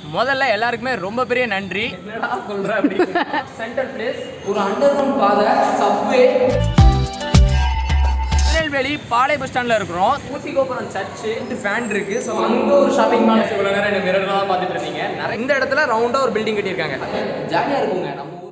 முதல்ல எல்லாருக்குமே ரொம்ப பெரிய நன்றி என்னடா சொல்ற அப்படி சென்ட்ரல் பிளேஸ் ஒரு அண்டர் கிரவுண்ட் பாதை சப்வே திருநெல்வேலி பாளை பஸ் ஸ்டாண்டில் இருக்கிறோம் ஊசி கோபுரம் சர்ச்சு ஃபேன் இருக்கு ஸோ அங்கே ஒரு ஷாப்பிங் மால் இவ்வளோ நேரம் எனக்கு மிரர் தான் பார்த்துட்டு இருந்தீங்க நிறைய இந்த இடத்துல ரவுண்டாக ஒரு பில்டிங் கட்டியிருக்காங்க ஜாலியாக இருக்குங்க நம்ம ஊர்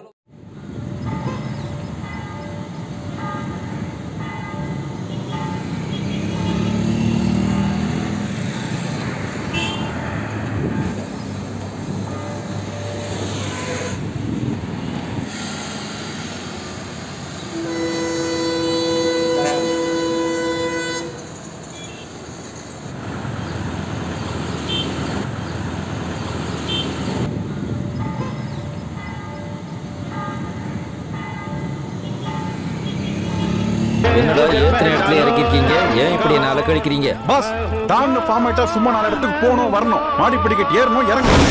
என்னடா ஏத்தின இடத்துல இறக்கிருக்கீங்க ஏன் இப்படி என்ன அலக்கழிக்கிறீங்க பாஸ் டான்னு ஃபார்ம் ஆயிட்டா சும்மா நாலு இடத்துக்கு போகணும் வரணும் மாடி படிக்கட்டு ஏறணும் இறங்கணும்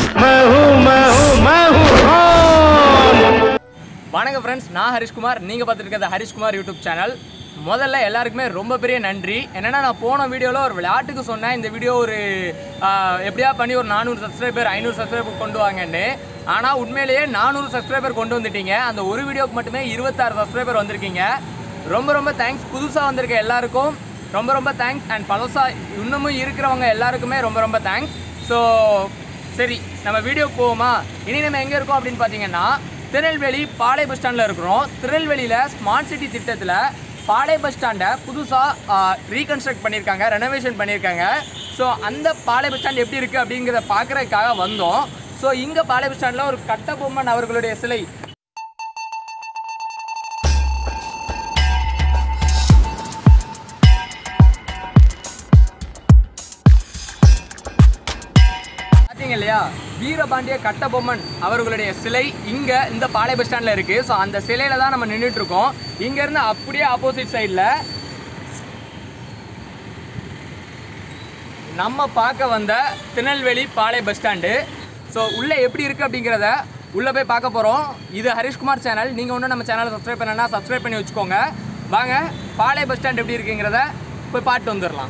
வணக்கம் ஃப்ரெண்ட்ஸ் நான் ஹரிஷ்குமார் நீங்கள் பார்த்துட்டு இருக்கிறது ஹரிஷ்குமார் யூடியூப் சேனல் முதல்ல எல்லாருக்குமே ரொம்ப பெரிய நன்றி என்னென்னா நான் போன வீடியோவில் ஒரு விளையாட்டுக்கு சொன்னேன் இந்த வீடியோ ஒரு ஆஹ், எப்படியா பண்ணி ஒரு நானூறு சப்ஸ்கிரைபர் ஐநூறு சப்ஸ்கிரைபர் கொண்டு வாங்கன்னு ஆனால் உண்மையிலேயே நானூறு சப்ஸ்கிரைபர் கொண்டு வந்துட்டீங்க அந்த ஒரு வீடியோக்கு மட்டுமே இருபத்தாறு சப்ஸ்கிரைபர் வந்திருக்கீங்க ரொம்ப ரொம்ப தேங்க்ஸ் புதுசாக வந்திருக்க எல்லாருக்கும் ரொம்ப ரொம்ப தேங்க்ஸ் அண்ட் பழசாக இன்னமும் இருக்கிறவங்க எல்லாருக்குமே ரொம்ப ரொம்ப தேங்க்ஸ் ஸோ சரி நம்ம வீடியோ போவோமா இனி நம்ம எங்கே இருக்கோம் அப்படின்னு பார்த்தீங்கன்னா திருநெல்வேலி பாளை பஸ் ஸ்டாண்டில் இருக்கிறோம் திருநெல்வேலியில் ஸ்மார்ட் சிட்டி திட்டத்தில் பாளை பஸ் ஸ்டாண்டை புதுசாக ரீகன்ஸ்ட்ரக்ட் பண்ணியிருக்காங்க ரெனோவேஷன் பண்ணியிருக்காங்க ஸோ அந்த பாளை பஸ் ஸ்டாண்ட் எப்படி இருக்குது அப்படிங்கிறத பார்க்குறதுக்காக வந்தோம் ஸோ இங்கே பாளை பஸ் ஸ்டாண்டில் ஒரு கட்டபொம்மன் அவர்களுடைய சிலை பார்த்தீங்க இல்லையா வீரபாண்டிய கட்டபொம்மன் அவர்களுடைய சிலை இங்கே இந்த பாளை பஸ் ஸ்டாண்டில் இருக்குது ஸோ அந்த சிலையில தான் நம்ம நின்றுட்டு இருக்கோம் இங்கேருந்து அப்படியே ஆப்போசிட் சைடில் நம்ம பார்க்க வந்த Tirunelveli Palai bus stand so உள்ளே எப்படி இருக்குது அப்படிங்கிறத உள்ளே போய் பார்க்க போகிறோம் இது ஹரிஷ்குமார் சேனல் நீங்கள் ஒன்றும் நம்ம சேனலை சப்ஸ்கிரைப் பண்ணனா சப்ஸ்கிரைப் பண்ணி வச்சுக்கோங்க வாங்க பாளை பஸ் ஸ்டாண்ட் எப்படி இருக்குங்கிறத போய் பாட்டு வந்துடலாம்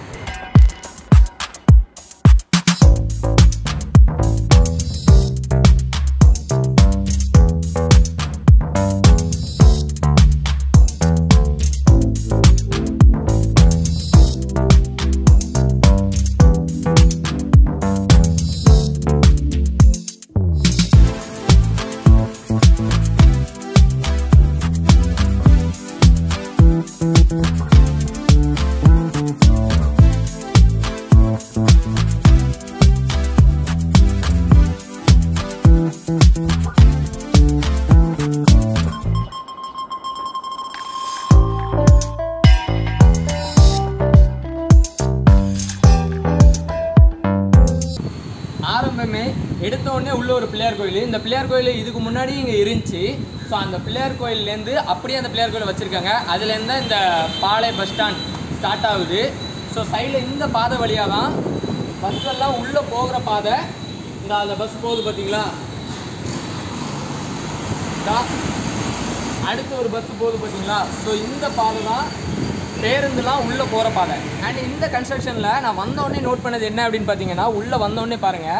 ஆரம்பமே எடுத்த உடனே உள்ள ஒரு பிள்ளையார் கோயில் இந்த பிள்ளையார் கோயில் இதுக்கு முன்னாடி இங்கே இருந்துச்சு ஸோ அந்த பிள்ளையார் கோயில்லேருந்து அப்படியே அந்த பிள்ளையார் கோயில் வச்சுருக்காங்க அதுலேருந்து தான் இந்த பாளை பஸ் ஸ்டாண்ட் ஸ்டார்ட் ஆகுது ஸோ சைடில் இந்த பாதை வழியாக தான் பஸ் எல்லாம் உள்ளே போகிற பாதை இந்த அந்த பஸ் போகுது பார்த்தீங்களா இதா. அடுத்து ஒரு பஸ் போகுது பார்த்தீங்களா ஸோ இந்த பாதை தான் பேருந்துலாம் உள்ளே போகிற பாதை அண்ட் இந்த கன்ஸ்ட்ரக்ஷனில் நான் வந்த உடனே நோட் பண்ணது என்ன அப்படின்னு பார்த்தீங்கன்னா உள்ளே வந்த உடனே பாருங்கள்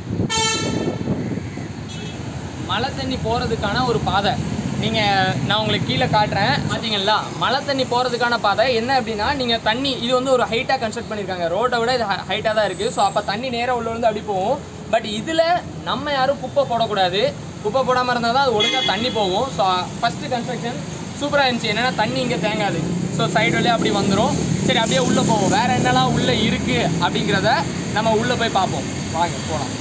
மழை தண்ணி போகிறதுக்கான ஒரு பாதை நீங்கள் நான் உங்களுக்கு கீழே காட்டுறேன் பார்த்தீங்களா மழை தண்ணி போகிறதுக்கான பாதை என்ன அப்படின்னா நீங்கள் தண்ணி இது வந்து ஒரு ஹைட்டாக கன்ஸ்ட்ரக்ட் பண்ணியிருக்காங்க ரோட்டை விட இது ஹைட்டாக தான் இருக்குது ஸோ அப்போ தண்ணி நேராக உள்ள வந்து அப்படி போகும் பட் இதில் நம்ம யாரும் குப்பை போடக்கூடாது குப்பை போடாமல் இருந்தால் தான் அது ஒழுங்காக தண்ணி போகும் ஸோ ஃபஸ்ட்டு கன்ஸ்ட்ரக்ஷன் சூப்பராக இருந்துச்சு என்னென்னா தண்ணி இங்கே தேங்காது ஸோ சைடு வழியாக அப்படி வந்துடும் சரி அப்படியே உள்ளே போவோம் வேறு என்னெல்லாம் உள்ளே இருக்குது அப்படிங்கிறத நம்ம உள்ளே போய் பார்ப்போம் வாங்க போகலாம்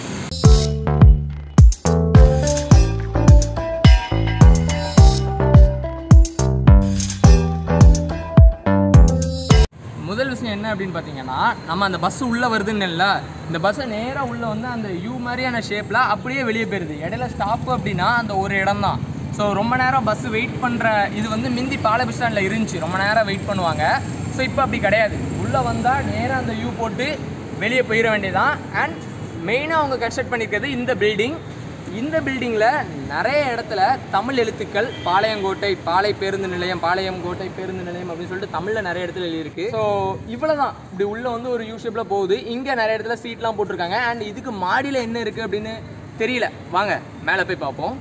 முதல் விஷயம் என்ன அப்படின்னு பார்த்தீங்கன்னா நம்ம அந்த பஸ் உள்ளே வருதுன்னு இல்லை இந்த பஸ்ஸை நேராக உள்ளே வந்து அந்த யூ மாதிரியான ஷேப்பில் அப்படியே வெளியே போயிருது இடையில ஸ்டாப்பு அப்படின்னா அந்த ஒரு இடம் தான் ஸோ ரொம்ப நேரம் பஸ் வெயிட் பண்ணுற இது வந்து மிந்தி பாலை பஸ் ஸ்டாண்டில் இருந்துச்சு ரொம்ப நேரம் வெயிட் பண்ணுவாங்க ஸோ இப்போ அப்படி கிடையாது உள்ளே வந்தால் நேராக அந்த யூ போட்டு வெளியே போயிட வேண்டியதான் அண்ட் மெயினாக அவங்க கன்ஸ்ட்ரக்ட் பண்ணியிருக்கிறது இந்த பில்டிங் இந்த பில்டிங்கில் நிறைய இடத்துல தமிழ் எழுத்துக்கள் பாளையங்கோட்டை பாளை பேருந்து நிலையம் பாளையம் கோட்டை பேருந்து நிலையம் அப்படின்னு சொல்லிட்டு தமிழில் நிறைய இடத்துல எழுதியிருக்கு ஸோ இவ்வளோ தான் இப்படி உள்ளே வந்து ஒரு யூ ஷேப்பில் போகுது இங்கே நிறைய இடத்துல சீட்லாம் போட்டிருக்காங்க அண்ட் இதுக்கு மாடியில் என்ன இருக்குது அப்படின்னு தெரியல வாங்க மேலே போய் பார்ப்போம்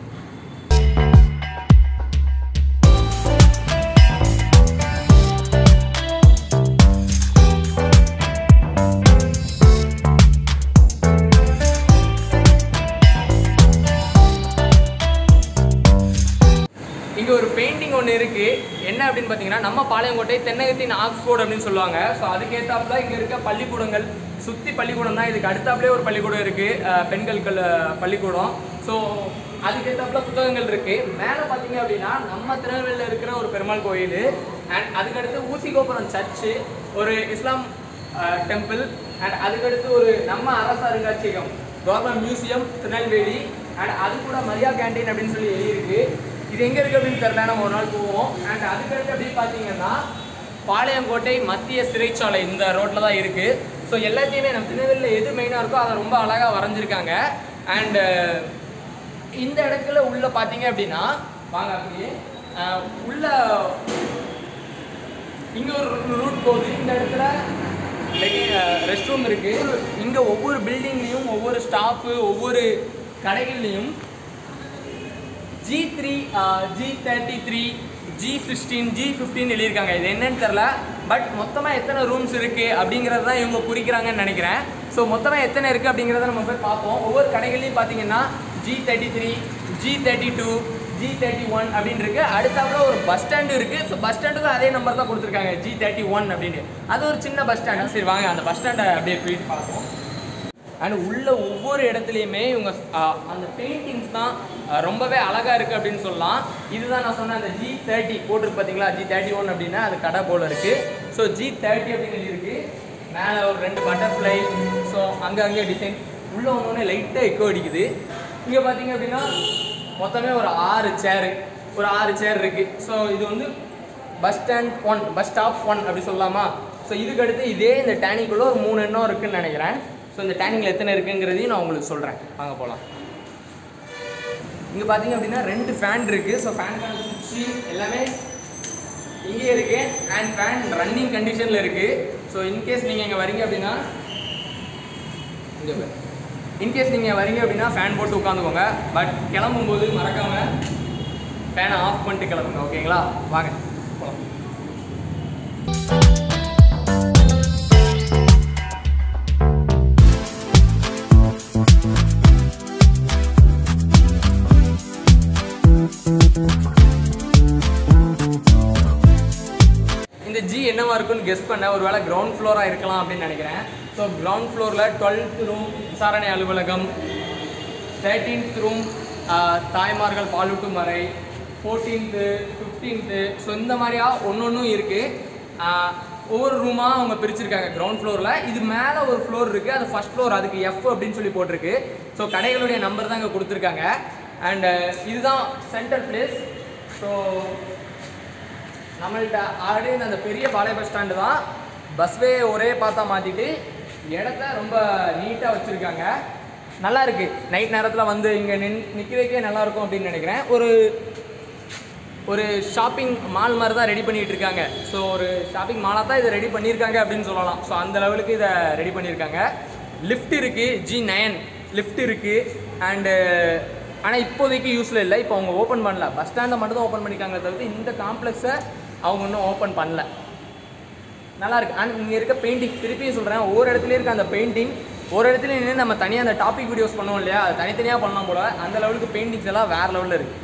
இங்கே ஒரு பெயிண்டிங் ஒன்று இருக்குது என்ன அப்படின்னு பார்த்தீங்கன்னா நம்ம பாளையங்கோட்டை தென்னகத்தின் ஆக்ஸ்போர்ட் அப்படின்னு சொல்லுவாங்க ஸோ அதுக்கேற்றாப்புல இங்கே இருக்க பள்ளிக்கூடங்கள் சுற்றி பள்ளிக்கூடம் தான் இதுக்கு அடுத்தாப்புலே ஒரு பள்ளிக்கூடம் இருக்குது பெண்கள் கல் பள்ளிக்கூடம் ஸோ அதுக்கேற்றாப்புல புத்தகங்கள் இருக்குது மேலே பார்த்தீங்க அப்படின்னா நம்ம திருநெல்வேலியில் இருக்கிற ஒரு பெருமாள் கோயில் அண்ட் அதுக்கடுத்து ஊசிகோபுரம் சர்ச்சு ஒரு இஸ்லாம் டெம்பிள் அண்ட் அதுக்கடுத்து ஒரு நம்ம அரசு அருங்காட்சியகம் கவர்மெண்ட் மியூசியம் திருநெல்வேலி அண்ட் அது கூட மரியா கேண்டீன் அப்படின்னு சொல்லி எழுதியிருக்கு இது எங்கே இருக்குது அப்படின்னு தெரியல நம்ம ஒரு நாள் போவோம் அண்ட் அதுக்கடுத்து அப்படின்னு பார்த்தீங்கன்னா பாளையங்கோட்டை மத்திய சிறைச்சாலை இந்த ரோட்டில் தான் இருக்குது ஸோ எல்லாத்தையுமே நம்ம திருநெல்வேலியில் எது மெயினாக இருக்கோ அதை ரொம்ப அழகாக வரைஞ்சிருக்காங்க அண்டு இந்த இடத்துல உள்ள பார்த்தீங்க அப்படின்னா வாங்க அப்படியே அஹ், உள்ள இங்க ஒரு ரூட் போகுது இந்த இடத்துல ரெஸ்ட் ரூம் இருக்கு இங்க ஒவ்வொரு பில்டிங்லயும் ஒவ்வொரு ஸ்டாஃப் ஒவ்வொரு கடைகள்லையும் G three G thirty three G sixteen G fifteen எழுதியிருக்காங்க இது என்னன்னு தெரில பட் மொத்தமாக எத்தனை ரூம்ஸ் இருக்குது அப்படிங்கிறது தான் இவங்க குறிக்கிறாங்கன்னு நினைக்கிறேன் ஸோ மொத்தமாக எத்தனை இருக்குது அப்படிங்கிறத நம்ம போய் பார்ப்போம் ஒவ்வொரு கடைகள்லையும் பார்த்தீங்கன்னா G thirty three G thirty two G thirty one அப்படின்னு இருக்கு அடுத்தாப்புல ஒரு பஸ் ஸ்டாண்டு இருக்கு ஸோ பஸ் ஸ்டாண்டுக்கும் அதே நம்பர் தான் கொடுத்துருக்காங்க ஜி தேர்ட்டி ஒன் அப்படின்னு அது ஒரு சின்ன பஸ் ஸ்டாண்டு சரி வாங்க அந்த பஸ் ஸ்டாண்டை அப்படியே போயிட்டு பார்ப்போம் அண்ட் உள்ள ஒவ்வொரு இடத்துலையுமே இவங்க ஆ, அந்த பெயிண்டிங்ஸ் தான் ஆ, ரொம்பவே அழகாக இருக்குது அப்படின்னு சொல்லலாம் இதுதான் நான் சொன்ன அந்த ஜி தேர்ட்டி போட்டிருக்கு பார்த்தீங்களா ஜி தேர்ட்டி ஒன் அப்படின்னா அது கடை போல் இருக்குது ஸோ ஜி தேர்ட்டி அப்படின்னு இருக்கு மேலே ஒரு ரெண்டு பட்டர்ஃப்ளை ஸோ அங்கே அங்கே டிசைன் உள்ளே வந்தோடனே லைட்டாக எக்கோ அடிக்குது இங்கே பார்த்தீங்க அப்படின்னா மொத்தமே ஒரு ஆறு சேரு ஒரு ஆறு சேர் இருக்குது ஸோ இது வந்து bus stand one bus stop one அப்படி சொல்லலாமா ஸோ இதுக்கு அடுத்து இதே இந்த டேனிக்குள்ளே ஒரு மூணு எண்ணம் இருக்குன்னு நினைக்கிறேன் ஸோ இந்த டேனிங்கில் எத்தனை இருக்குங்கிறதையும் நான் உங்களுக்கு சொல்கிறேன் வாங்க போகலாம் இங்கே பார்த்தீங்க அப்படின்னா ரெண்டு ஃபேன் இருக்குது ஸோ ஃபேன் சுவிட்சு எல்லாமே இங்கே இருக்கு அண்ட் ஃபேன் ரன்னிங் கண்டிஷனில் இருக்குது ஸோ இன்கேஸ் நீங்கள் இங்கே வரீங்க அப்படின்னா இங்கே இன்கேஸ் நீங்கள் வரீங்க அப்படின்னா ஃபேன் போட்டு உட்காந்துக்கோங்க பட் கிளம்பும்போது மறக்காமல் ஃபேனை ஆஃப் பண்ணிட்டு கிளம்புங்க ஓகேங்களா வாங்க போகலாம் இந்த ஜி என்னவா இருக்குன்னு கெஸ் பண்ண ஒருவேளை கிரவுண்ட் ஃப்ளோராக இருக்கலாம் அப்படின்னு நினைக்கிறேன் ஸோ கிரவுண்ட் ஃப்ளோரில் டுவெல்த் ரூம் விசாரணை அலுவலகம் தேர்ட்டீன்த் ரூம் தாய்மார்கள் பாலூட்டும் அறை ஃபோர்டீன்த்து ஃபிஃப்டீன்த்து ஸோ இந்த மாதிரியா ஒன்று ஒன்றும் இருக்குது ஒவ்வொரு ரூமாக அவங்க பிரிச்சிருக்காங்க கிரவுண்ட் ஃப்ளோரில் இது மேலே ஒரு ஃப்ளோர் இருக்குது அது ஃபர்ஸ்ட் ஃப்ளோர் அதுக்கு எஃப் அப்படின்னு சொல்லி போட்டிருக்கு ஸோ கடைகளுடைய நம்பர் தான் இங்கே கொடுத்துருக்காங்க அண்டு இதுதான் சென்ட்ரல் பிளேஸ் ஸோ நம்மள்ட்ட ஆல்ரெடி அந்த பெரிய பாளைய பஸ் ஸ்டாண்டு தான் பஸ்வே ஒரே பார்த்தா மாற்றிட்டு இடத்த ரொம்ப நீட்டாக வச்சுருக்காங்க நல்லா இருக்கு நைட் நேரத்தில் வந்து இங்கே நின் நிற்கிறதுக்கே நல்லா இருக்கும் அப்படின்னு நினைக்கிறேன் ஒரு ஒரு ஷாப்பிங் மால் மாதிரி தான் ரெடி பண்ணிட்டு இருக்காங்க ஸோ ஒரு ஷாப்பிங் மாலாக தான் இதை ரெடி பண்ணியிருக்காங்க அப்படின்னு சொல்லலாம் ஸோ அந்த லெவலுக்கு இதை ரெடி பண்ணியிருக்காங்க லிஃப்ட் இருக்குது ஜி நயன் லிஃப்ட் இருக்குது அண்டு ஆனால் இப்போதைக்கு யூஸில் இல்லை இப்போ அவங்க ஓப்பன் பண்ணல பஸ் ஸ்டாண்டை மட்டும் தான் ஓப்பன் பண்ணியிருக்காங்களே தவிர்த்து இந்த காம்ப்ளெக்ஸை அவங்க இன்னும் ஓப்பன் பண்ணல நல்லா இருக்கு அண்ட் இங்கே இருக்க பெயிண்டிங் திருப்பியும் சொல்கிறேன் ஒவ்வொரு இடத்துலையும் இருக்க அந்த பெயிண்டிங் ஒரு இடத்துல நின்று நம்ம தனியாக அந்த டாபிக் வீடியோஸ் பண்ணுவோம் இல்லையா அது தனித்தனியாக பண்ணலாம் போல அந்த லெவலுக்கு பெயிண்டிங்ஸ் எல்லாம் வேறு லெவலில் இருக்குது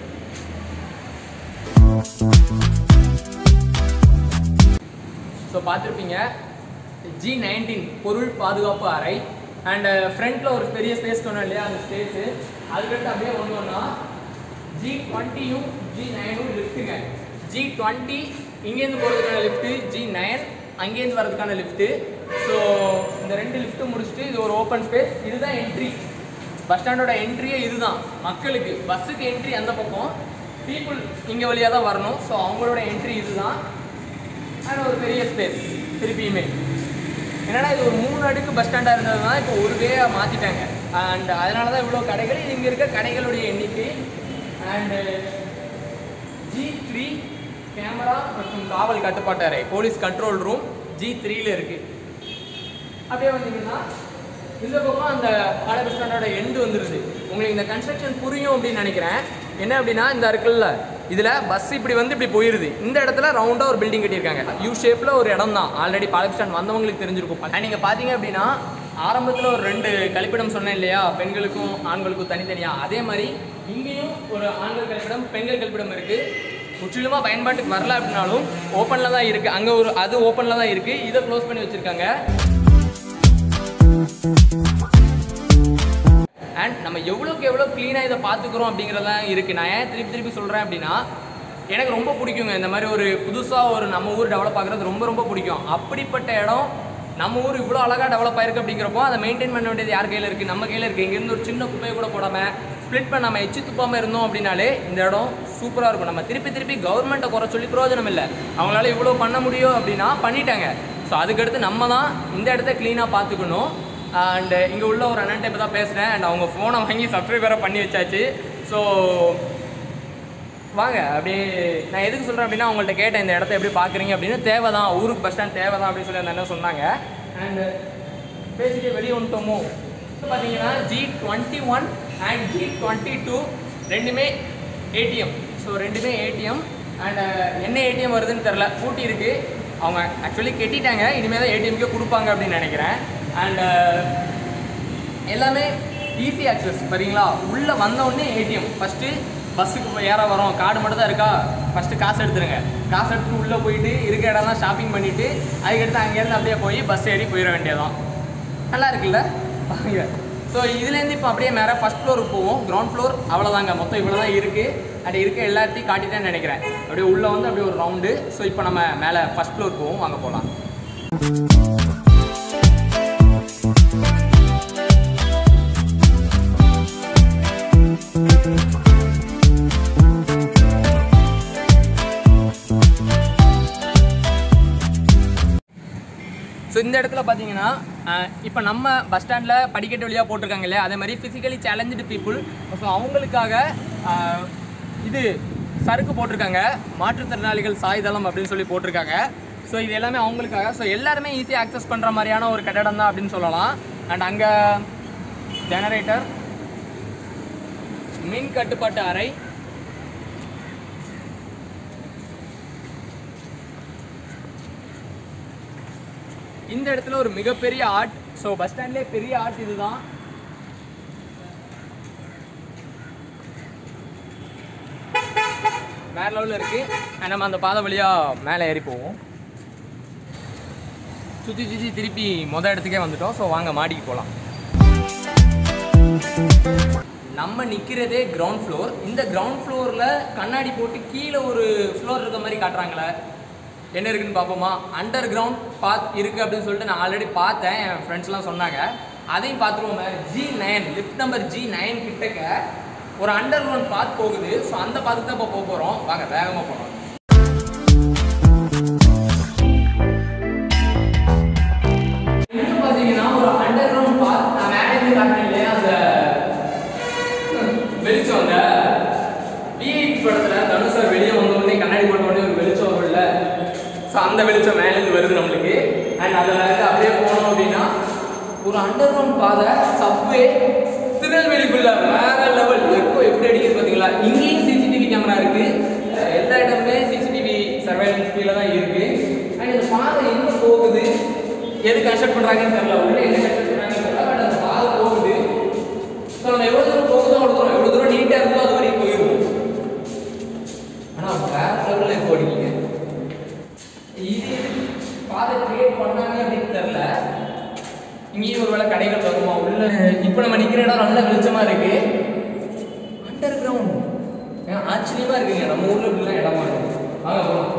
ஸோ பார்த்துருப்பீங்க ஜி நைன்டீன் பொருள் பாதுகாப்பு அறை அண்ட் ஃப்ரண்ட்டில் ஒரு பெரிய ஸ்பேஸ் சொன்னோம் இல்லையா அந்த ஸ்பேஸு அதுக்கடுத்து அப்படியே வந்தோம்னா ஜி டுவெண்ட்டியும் ஜி நைனும் லிஃப்ட்டுங்க ஜி டுவெண்ட்டி இங்கேருந்து போகிறதுக்கான லிஃப்ட்டு ஜி நைன் அங்கேருந்து வர்றதுக்கான லிஃப்ட்டு ஸோ இந்த ரெண்டு லிஃப்ட்டு முடிச்சுட்டு இது ஒரு ஓப்பன் ஸ்பேஸ் இதுதான் என்ட்ரி பஸ் ஸ்டாண்டோட என்ட்ரியே இதுதான் மக்களுக்கு பஸ்ஸுக்கு என்ட்ரி அந்த பக்கம் பீப்புள் இங்கே வழியாக தான் வரணும் ஸோ அவங்களோட என்ட்ரி இதுதான் அண்ட் ஒரு பெரிய ஸ்பேஸ் திருப்பியுமே என்னடா இது ஒரு மூணு அடுக்கு பஸ் ஸ்டாண்டாக இருந்ததுனா இப்போ ஒரு வேயாக மாற்றிட்டாங்க அண்ட் அதனால தான் இவ்வளோ கடைகள் இங்கே இருக்க கடைகளுடைய எண்ணிக்கை அண்டு ஜி த்ரீ கேமரா மற்றும் காவல் கட்டுப்பாட்டு அறை போலீஸ் கண்ட்ரோல் ரூம் ஜி த்ரீல இருக்குது அப்படியே வந்தீங்கன்னா இந்த பக்கம் அந்த பழைய பஸ் ஸ்டாண்டோட எண்டு வந்துருது உங்களுக்கு இந்த கன்ஸ்ட்ரக்ஷன் புரியும் அப்படின்னு நினைக்கிறேன் என்ன அப்படின்னா இந்த இருக்குல்ல இதில் பஸ் இப்படி வந்து இப்படி போயிருது இந்த இடத்துல ரவுண்டாக ஒரு பில்டிங் கட்டியிருக்காங்க யூ ஷேப்பில் ஒரு இடம் தான் ஆல்ரெடி பழைய பஸ் ஸ்டாண்ட் வந்தவங்களுக்கு தெரிஞ்சிருக்கும் And நீங்கள் பார்த்தீங்க அப்படின்னா ஆரம்பத்தில் ஒரு ரெண்டு கழிப்பிடம் சொன்னேன் இல்லையா பெண்களுக்கும் ஆண்களுக்கும் தனித்தனியாக அதே மாதிரி இங்கேயும் ஒரு ஆண்கள் கழிப்பிடம் பெண்கள் கழிப்பிடம் இருக்குது முற்றிலுமாக பயன்பாட்டுக்கு வரல அப்படின்னாலும் ஓப்பனில் தான் இருக்குது அங்கே ஒரு அது ஓப்பனில் தான் இருக்குது இதை க்ளோஸ் பண்ணி வச்சுருக்காங்க அண்ட் நம்ம எவ்வளோக்கு எவ்வளோ க்ளீனாக இதை பார்த்துக்குறோம் அப்படிங்கிறதெல்லாம் இருக்குது நான் ஏன் திருப்பி திருப்பி சொல்கிறேன் அப்படின்னா எனக்கு ரொம்ப பிடிக்குங்க இந்த மாதிரி ஒரு புதுசாக ஒரு நம்ம ஊர் டெவலப் ஆகுறது ரொம்ப ரொம்ப பிடிக்கும் அப்படிப்பட்ட இடம் நம்ம ஊர் இவ்வளோ அழகாக டெவலப் ஆயிருக்கு அப்படிங்கிறப்போ அதை மெயின்டைன் பண்ண வேண்டியது யார் கையில் இருக்குது நம்ம கையில் இருக்குது இங்கேருந்து ஒரு சின்ன குப்பையை கூட போடாமல் ஸ்ப்ளிட் பண்ணாமல் எச்சு துப்பாமல் இருந்தோம் அப்படின்னாலே இந்த இடம் சூப்பராக இருக்கும் நம்ம திருப்பி திருப்பி கவர்மெண்ட்டை குறை சொல்லி பிரயோஜனம் இல்லை அவங்களால இவ்வளோ பண்ண முடியும் அப்படின்னா பண்ணிட்டாங்க ஸோ அதுக்கடுத்து நம்ம தான் இந்த இடத்த க்ளீனாக பார்த்துக்கணும் அண்ட் இங்கே உள்ள ஒரு அண்ணன்ட்ட இப்போ தான் பேசுகிறேன் அண்ட் அவங்க ஃபோனை வாங்கி சப்ஸ்கிரைபரை பண்ணி வச்சாச்சு ஸோ வாங்க அப்படியே நான் எதுக்கு சொல்கிறேன் அப்படின்னா அவங்கள்ட்ட கேட்டேன் இந்த இடத்த எப்படி பார்க்குறீங்க அப்படின்னு தேவை தான் ஊருக்கு பஸ் ஸ்டாண்ட் தேவை தான் அப்படின்னு சொல்லி அந்த அண்ணன் சொன்னாங்க அண்ட் பேசிட்டு வெளியே வந்துட்டோமோ இப்போ பார்த்தீங்கன்னா G twenty one and G twenty two ரெண்டுமே ஏடிஎம் ஸோ ரெண்டுமே ஏடிஎம் அண்ட் என்ன ஏடிஎம் வருதுன்னு தெரில பூட்டி இருக்குது அவங்க ஆக்சுவலி கெட்டிட்டாங்க இனிமேல் தான் ஏடிஎம்க்கே கொடுப்பாங்க அப்படின்னு நினைக்கிறேன் அண்ட் எல்லாமே ஈஸி ஆக்சஸ் சரிங்களா உள்ளே வந்தோடனே ஏடிஎம் ஃபஸ்ட்டு பஸ்ஸுக்கு போய் ஏற வரோம் கார்டு மட்டும் தான் இருக்கா ஃபஸ்ட்டு காசு எடுத்துருங்க காசு எடுத்துட்டு உள்ளே போயிட்டு இருக்க இடம்லாம் ஷாப்பிங் பண்ணிவிட்டு அதுக்கடுத்து அங்கேருந்து அப்படியே போய் பஸ் ஏறி போயிட வேண்டியதான் நல்லா இருக்குல்ல வாங்க ஸோ இதுலேருந்து இப்போ அப்படியே மேலே ஃபஸ்ட் ஃப்ளோருக்கு போவோம் கிரவுண்ட் ஃப்ளோர் அவ்வளோதாங்க மொத்தம் இவ்வளோ தான் இருக்குது அப்படி இருக்க எல்லாத்தையும் காட்டிட்டேன்னு நினைக்கிறேன் அப்படியே உள்ளே வந்து அப்படியே ஒரு ரவுண்டு ஸோ இப்போ நம்ம மேலே ஃபஸ்ட் ஃப்ளோர் போவோம் வாங்க போகலாம் ஸோ இந்த இடத்துல பார்த்தீங்கன்னா இப்போ நம்ம பஸ் ஸ்டாண்டில் படிக்கட்டு வழியாக போட்டிருக்காங்க இல்லையா அதே மாதிரி ஃபிசிக்கலி சேலஞ்சு பீப்புள் ஸோ அவங்களுக்காக அஹ், இது சறுக்கு போட்டிருக்காங்க மாற்றுத்திறனாளிகள் சாய்தளம் அப்படின்னு சொல்லி போட்டிருக்காங்க ஸோ இது எல்லாமே அவங்களுக்காக ஸோ எல்லாருமே ஈஸியாக ஆக்சஸ் பண்ணுற மாதிரியான ஒரு கட்டடம் தான் அப்படின்னு சொல்லலாம் அண்ட் அங்கே ஜெனரேட்டர் மின் கட்டுப்பாட்டு அறை இந்த இடத்துல ஒரு மிகப்பெரிய ஆர்ட் ஸோ பஸ் ஸ்டாண்ட்லேயே பெரிய ஆர்ட் இதுதான் வேற லெவலில் இருக்கு And நம்ம அந்த பாதை வழியாக மேலே ஏறி போவோம் சுற்றி சுற்றி திருப்பி மொதல் இடத்துக்கே வந்துட்டோம் ஸோ வாங்க மாடிக்கு போகலாம் நம்ம நிற்கிறதே கிரவுண்ட் ஃப்ளோர் இந்த கிரவுண்ட் ஃப்ளோரில் கண்ணாடி போட்டு கீழே ஒரு ஃப்ளோர் இருக்க மாதிரி காட்டுறாங்களே என்ன இருக்குன்னு பார்ப்போமா அண்டர் கிரவுண்ட் பாத் இருக்குது அப்படின்னு சொல்லிட்டு நான் ஆல்ரெடி பார்த்தேன் என் ஃப்ரெண்ட்ஸ்லாம் சொன்னாங்க அதையும் பார்த்துருவோம் G nine lift number G nine கிட்டக்க ஒரு அண்டர் கிரவுண்ட் பாத் போகுது ஸோ அந்த பாத்துக்கு தான் இப்போ போக போகிறோம் வாங்க வேகமாக போகிறோம் இங்க பார்த்தீங்கன்னா ஒரு அண்டர் கிரவுண்ட் பாத் நான் மேலே இருந்து காட்டினேன் இல்லையா அந்த வெளிச்சம் அந்த பிஹெச் படத்துல தனுஷ் சார் வெளியே வந்த உடனே கண்ணாடி போட்ட உடனே ஒரு வெளிச்சம் வரும்ல ஸோ அந்த வெளிச்சம் மேலேருந்து வருது நம்மளுக்கு அண்ட் அதில் இருந்து அப்படியே போனோம் அப்படின்னா ஒரு அண்டர் கிரவுண்ட் பாதை சப்வே திருநெல்வேலிக்குள்ள வேற லெவல் எப்போ எப்படி அடிக்குது பார்த்தீங்களா இங்கேயும் சிசிடிவி கேமரா இருக்கு அஹ் எல்லா இடமுமே சிசிடிவி சர்வைலன்ஸ் கீழே தான் இருக்கு அண்ட் இந்த பாதை எங்கே போகுது எது கன்ஸ்ட்ரக்ட் பண்ணுறாங்கன்னு தெரியல உள்ள என்ன கன்ஸ்ட்ரக்ட் பண்ணுறாங்கன்னு தெரியல பட் அந்த பாதை போகுது ஸோ நம்ம எவ்வளோ தூரம் போகுதோ அவ்வளோ தூரம் எவ்வளோ தூரம் நீட்டாக இருக்கோ அது வரைக்கும் போயிடுவோம் ஆனால் வேற லெவலில் எப்போ அடிக்கீங்க இது பாதை கிரியேட் பண்ணாங்க அப்படின்னு தெரில இங்கேயும் ஒரு வேளை கடைகள் வருமா உள்ள இப்போ நம்ம நிற்கிற இடம் நல்ல வெளிச்சமாக இருக்கு அண்டர் கிரவுண்ட் ஆச்சரியமா இருக்குங்க நம்ம ஊர்ல இப்படிலாம் இடமா இருக்கு வாங்க போகலாம்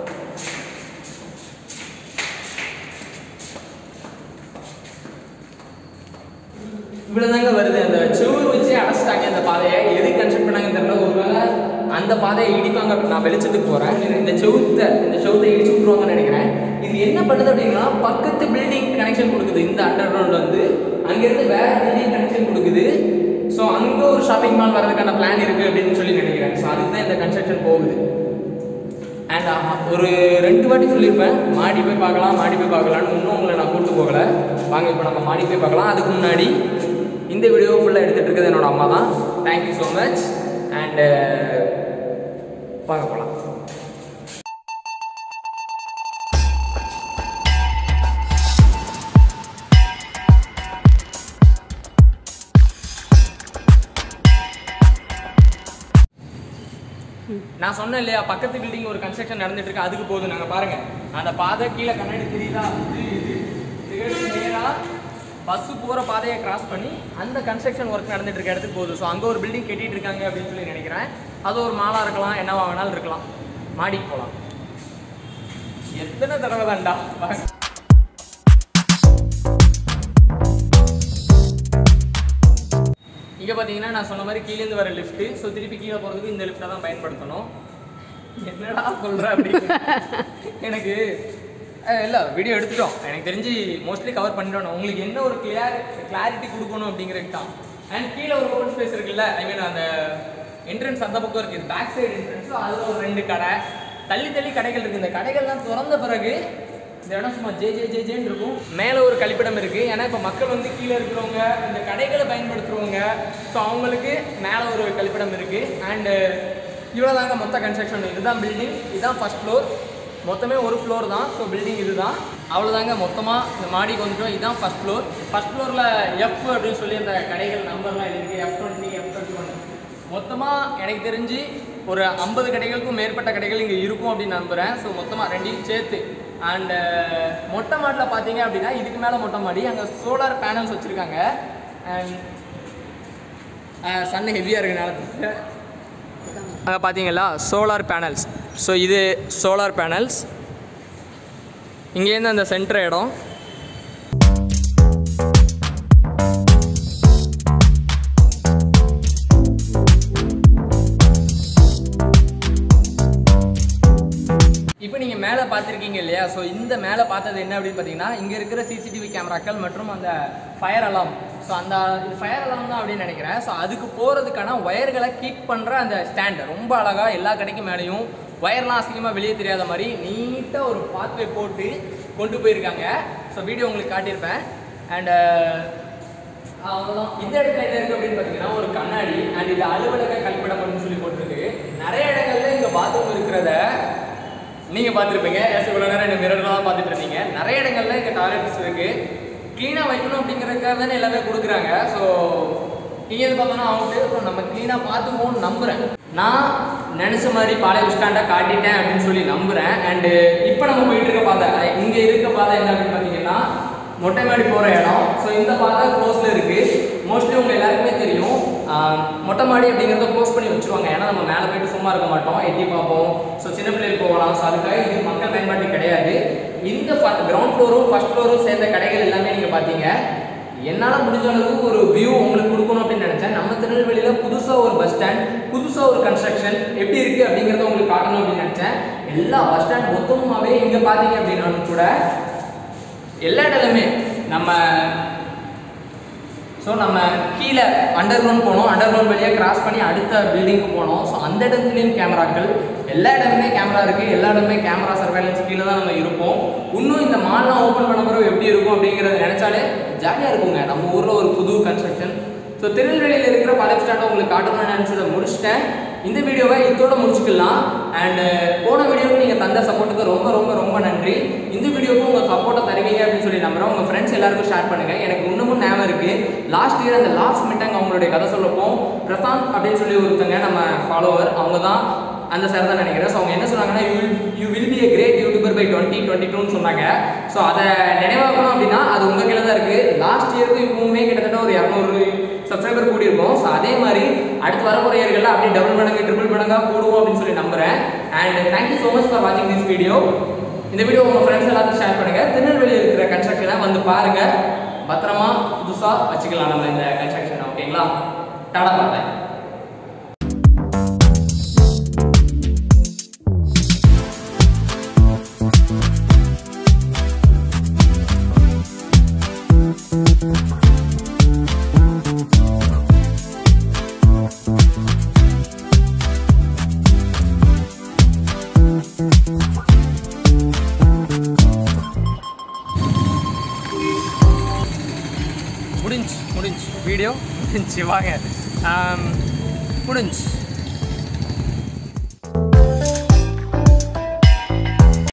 இவ்வளோதாங்க வருது அந்த செவுரு வச்சு அடைச்சிட்டாங்க அந்த பாதையை எது கன்ஸ்ட்ரக்ட் பண்ணாங்கன்னு தெரியல ஒருவேளை அந்த பாதையை இடிப்பாங்க அப்படி நான் வெளிச்சத்துக்கு போகிறேன் இந்த செவுத்தை இந்த செவுத்தை இடிச்சு விட்ருவாங்கன்னு நினைக்கிறேன் இது என்ன பண்ணுது அப்படின்னா பக்கத்து பில்டிங் கனெக்ஷன் கொடுக்குது இந்த அண்டர் கிரவுண்ட் வந்து அங்கேருந்து வேற பில்டிங் கனெக்ஷன் கொடுக்குது ஸோ அங்கே ஒரு ஷாப்பிங் மால் வரதுக்கான பிளான் இருக்குது அப்படின்னு சொல்லி நினைக்கிறேன் ஸோ அதுக்கு தான் இந்த கன்ஸ்ட்ரக்ஷன் போகுது அண்ட் ஒரு ரெண்டு வாட்டி சொல்லியிருப்பேன் மாடி போய் பார்க்கலாம் மாடி போய் பார்க்கலான்னு இன்னும் உங்களை நான் கூப்பிட்டு போகல வாங்க இப்போ நம்ம மாடி போய் பார்க்கலாம் அதுக்கு முன்னாடி இந்த வீடியோ ஃபுல்லாக எடுத்துகிட்டு இருக்கிறது என்னோட அம்மா தான் தேங்க்யூ ஸோ மச் அண்டு பார்க்க போகலாம் நான் சொன்னேன் இல்லையா பக்கத்து பில்டிங் ஒரு கன்ஸ்ட்ரக்ஷன் நடந்துட்டு இருக்கு அதுக்கு போகுது நாங்க பாருங்க அந்த பாதை கீழே கண்ணாடி தெரியுதா இது இது நேரா பஸ் போகிற பாதையை கிராஸ் பண்ணி அந்த கன்ஸ்ட்ரக்ஷன் ஒர்க் நடந்துட்டு இருக்க இடத்துக்கு போகுது ஸோ அங்கே ஒரு பில்டிங் கட்டிட்டு இருக்காங்க அப்படின்னு சொல்லி நினைக்கிறேன் அது ஒரு மாலா இருக்கலாம் என்னவா வேணாலும் இருக்கலாம் மாடிக்கு போகலாம் எத்தனை தடவை தான்டா வாங்க. இங்கே பார்த்தீங்கன்னா நான் சொன்ன மாதிரி கீழேருந்து வர லிஃப்ட்டு ஸோ திருப்பி கீழே போகிறதுக்கு இந்த லிஃப்ட்டை தான் பயன்படுத்தணும் என்னடா சொல்கிற அப்படின்னு எனக்கு இல்லை வீடியோ எடுத்துட்டோம் எனக்கு தெரிஞ்சு மோஸ்ட்லி கவர் பண்ணிட்டோம் உங்களுக்கு என்ன ஒரு கிளியர் கிளாரிட்டி கொடுக்கணும் அப்படிங்கிறது தான் அண்ட் கீழே ஒரு ஓப்பன் ஸ்பேஸ் இருக்குல்ல ஐ மீன் அந்த என்ட்ரன்ஸ் அந்த பக்கம் இருக்குது பேக் சைடு என்ட்ரன்ஸோ அதில் ஒரு ரெண்டு கடை தள்ளி தள்ளி கடைகள் இருக்குது இந்த கடைகள்லாம் திறந்த பிறகு இந்த இடம் சும்மா ஜே ஜே ஜே ஜேன்னு இருக்கும் மேலே ஒரு கழிப்பிடம் இருக்குது ஏன்னா இப்போ மக்கள் வந்து கீழே இருக்கிறவங்க இந்த கடைகளை பயன்படுத்துகிறவங்க ஸோ அவங்களுக்கு மேலே ஒரு கழிப்பிடம் இருக்குது அண்டு இவ்வளோதாங்க மொத்த கன்ஸ்ட்ரக்ஷன் இதுதான் பில்டிங் இதுதான் ஃபர்ஸ்ட் ஃப்ளோர் மொத்தமே ஒரு ஃப்ளோர் தான் ஸோ பில்டிங் இதுதான் அவ்வளோதாங்க மொத்தமாக இந்த மாடிக்கு வந்துட்டோம் இதுதான் ஃபர்ஸ்ட் ஃப்ளோர் ஃபர்ஸ்ட் ஃப்ளோரில் எஃப் அப்படின்னு சொல்லி அந்த கடைகள் நம்பர்லாம் இருக்குது F twenty F twenty one மொத்தமாக எனக்கு தெரிஞ்சு ஒரு ஐம்பது கடைகளுக்கும் மேற்பட்ட கடைகள் இங்கே இருக்கும் அப்படின்னு நம்புகிறேன் ஸோ மொத்தமாக ரெண்டையும் சேர்த்து அண்டு மொட்டை மாடியில் பார்த்தீங்க அப்படின்னா இதுக்கு மேலே மொட்டை மாடி அங்கே சோலார் பேனல்ஸ் வச்சுருக்காங்க அண்ட் சன் ஹெவியாக இருக்கனால அங்கே பார்த்தீங்களா சோலார் பேனல்ஸ் ஸோ இது சோலார் பேனல்ஸ் இங்கேருந்து அந்த சென்டர் இடம் இப்போ நீங்கள் மேலே பார்த்துருக்கீங்க இல்லையா ஸோ இந்த மேலே பார்த்தது என்ன அப்படின்னு பார்த்தீங்கன்னா இங்கே இருக்கிற சிசிடிவி கேமராக்கள் மற்றும் அந்த ஃபயர் அலாம் ஸோ அந்த ஃபயர் அலாம் தான் அப்படின்னு நினைக்கிறேன் ஸோ அதுக்கு போகிறதுக்கான ஒயர்களை கீப் பண்ணுற அந்த ஸ்டாண்ட் ரொம்ப அழகாக எல்லா கடைக்கும் மேலேயும் ஒயர்லாம் அசிங்கமாக வெளியே தெரியாத மாதிரி நீட்டாக ஒரு பாத்வே போட்டு கொண்டு போயிருக்காங்க ஸோ வீடியோ உங்களுக்கு காட்டியிருப்பேன் அண்டு அவ்வளோதான் இந்த இடத்துல என்ன இருக்குது அப்படின்னு பார்த்தீங்கன்னா ஒரு கண்ணாடி அண்ட் இது அலுவலக கழிப்பிடம் அப்படின்னு சொல்லி போட்டிருக்கு நிறைய இடங்கள்ல இங்கே பாத்ரூம் இருக்கிறத நீங்கள் பார்த்துருப்பீங்க ஏசி இவ்வளோ நேரம் இந்த மிரரில் தான் பார்த்துட்டு இருந்தீங்க நிறைய இடங்கள்ல இங்கே டாய்லெட்ஸ் இருக்குது க்ளீனாக வைக்கணும் அப்படிங்கிறதுக்காக தானே எல்லாமே கொடுக்குறாங்க ஸோ இங்கே இருந்து பார்த்தோன்னா அவங்க நம்ம க்ளீனாக பார்த்துக்குவோம்னு நம்புகிறேன் நான் நினச்ச மாதிரி பாளைய பஸ் ஸ்டாண்டை காட்டிட்டேன் அப்படின்னு சொல்லி நம்புகிறேன் அண்டு இப்போ நம்ம போயிட்டு இருக்க பாதை இங்கே இருக்க பாதை என்ன அப்படின்னு பார்த்தீங்கன்னா மொட்டை மாடி போகிற இடம் ஸோ இந்த பாதை க்ளோஸில் இருக்குது மோஸ்ட்லி உங்கள் எல்லாருக்குமே தெரியும் ஆஹ், மொட்டை மாடி அப்படிங்கிறத க்ளோஸ் பண்ணி வச்சுருவாங்க ஏன்னா நம்ம மேலே போயிட்டு சும்மா இருக்க மாட்டோம் எட்டி பார்ப்போம் ஸோ சின்ன பிள்ளைகள் போகலாம் ஸோ அதுக்காக இது மக்கள் பயன்பாட்டு கிடையாது இந்த கிரவுண்ட் ஃப்ளோரும் ஃபர்ஸ்ட் ஃப்ளோரும் சேர்ந்த கடைகள் எல்லாமே நீங்கள் பார்த்தீங்க என்னால் முடிஞ்ச அளவுக்கு ஒரு வியூ உங்களுக்கு கொடுக்கணும் அப்படின்னு நினச்சேன் நம்ம திருநெல்வேலியில் புதுசாக ஒரு பஸ் ஸ்டாண்ட் புதுசாக ஒரு கன்ஸ்ட்ரக்ஷன் எப்படி இருக்குது அப்படிங்கிறத உங்களுக்கு காட்டணும் அப்படின்னு நினச்சேன் எல்லா பஸ் ஸ்டாண்ட் மொத்தமாகவே இங்கே பார்த்தீங்க அப்படின்னாலும் கூட எல்லா இடத்துலையுமே நம்ம ஸோ நம்ம கீழே அண்டர் கிரவுண்ட் போனோம் அண்டர் கிரவுண்ட் வழியாக கிராஸ் பண்ணி அடுத்த பில்டிங்க்கு போனோம் ஸோ அந்த இடத்துலையும் கேமராக்கள் எல்லா இடமுமே கேமரா இருக்குது எல்லா இடமுமே கேமரா சர்வேலன்ஸ் கீழே தான் நம்ம இருப்போம் இன்னும் இந்த மால்லாம் ஓப்பன் பண்ண பிறகு எப்படி இருக்கும் அப்படிங்கிறத நினச்சாலே ஜாலியாக இருக்குங்க நம்ம ஊரில் ஒரு புது கன்ஸ்ட்ரக்ஷன் ஸோ திருநெல்வேலியில் இருக்கிற பழைய ஸ்டாண்டை உங்களுக்கு காட்டணும்னு நினச்சதை முடிச்சிட்டேன் இந்த வீடியோவை இதோட முடிச்சுக்கலாம் அண்டு போன வீடியோவுக்கு நீங்கள் தந்த சப்போர்ட்டுக்கு ரொம்ப ரொம்ப ரொம்ப நன்றி இந்த வீடியோவுக்கு உங்கள் சப்போர்ட்டை தருவீங்க அப்படின்னு சொல்லி நம்புறேன் உங்கள் ஃப்ரெண்ட்ஸ் எல்லாருக்கும் ஷேர் பண்ணுங்கள் எனக்கு இன்னமும் ஞாபகம் இருக்குது லாஸ்ட் இயர் அந்த லாஸ்ட் மீட்டாங்க அவங்களுடைய கதை சொல்லப்போ பிரசாந்த் அப்படின்னு சொல்லி ஒருத்தங்க நம்ம ஃபாலோவர் அவங்க தான் அந்த சார் தான் நினைக்கிறேன் ஸோ அவங்க என்ன சொன்னாங்கன்னா you you will be a great YouTuber by twenty twenty டூன்னு சொன்னாங்க ஸோ அதை நினைவாக்கணும் அப்படின்னா அது உங்கள் கீழே தான் இருக்குது லாஸ்ட் இயருக்கு இப்போவுமே கிட்டத்தட்ட ஒரு இரநூறு சப்ஸ்கிரைபர் கூடியிருக்கோம் ஸோ அதே மாதிரி அடுத்து வரப்போகிற இயர்களில் அப்படியே டபுள் மடங்கு ட்ரிபிள் மடங்காக கூடுவோம் அப்படின்னு சொல்லி நம்புறேன் and thank you so much for வாட்சிங் திஸ் வீடியோ இந்த வீடியோ உங்கள் ஃப்ரெண்ட்ஸ் எல்லாத்துக்கும் ஷேர் பண்ணுங்கள் திருநெல்வேலியில் இருக்கிற கன்ஸ்ட்ரக்ஷனை வந்து பாருங்கள் பத்திரமா புதுசாக வச்சுக்கலாம் நம்ம இந்த கன்ஸ்ட்ரக்ஷனை ஓகேங்களா டாடா பார்த்தேன் Thank ஆயிடுச்சு வாங்க ஆம், முடிஞ்சு